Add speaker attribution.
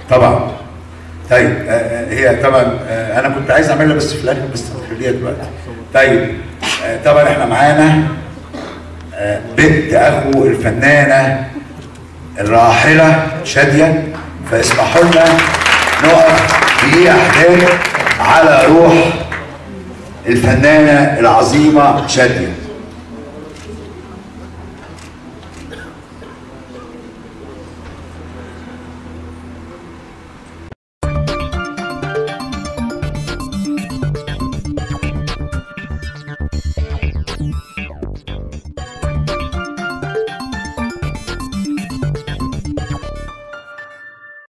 Speaker 1: طبعا طيب آه، آه، هي طبعا آه، انا كنت عايز اعملها بس في الاخر بس خليها دلوقتي طيب آه، طبعا احنا معانا آه، بنت اخو الفنانه الراحله شاديه فاسمحوا لنا نقف دقيقه حكايه على روح الفنانه العظيمه شاديه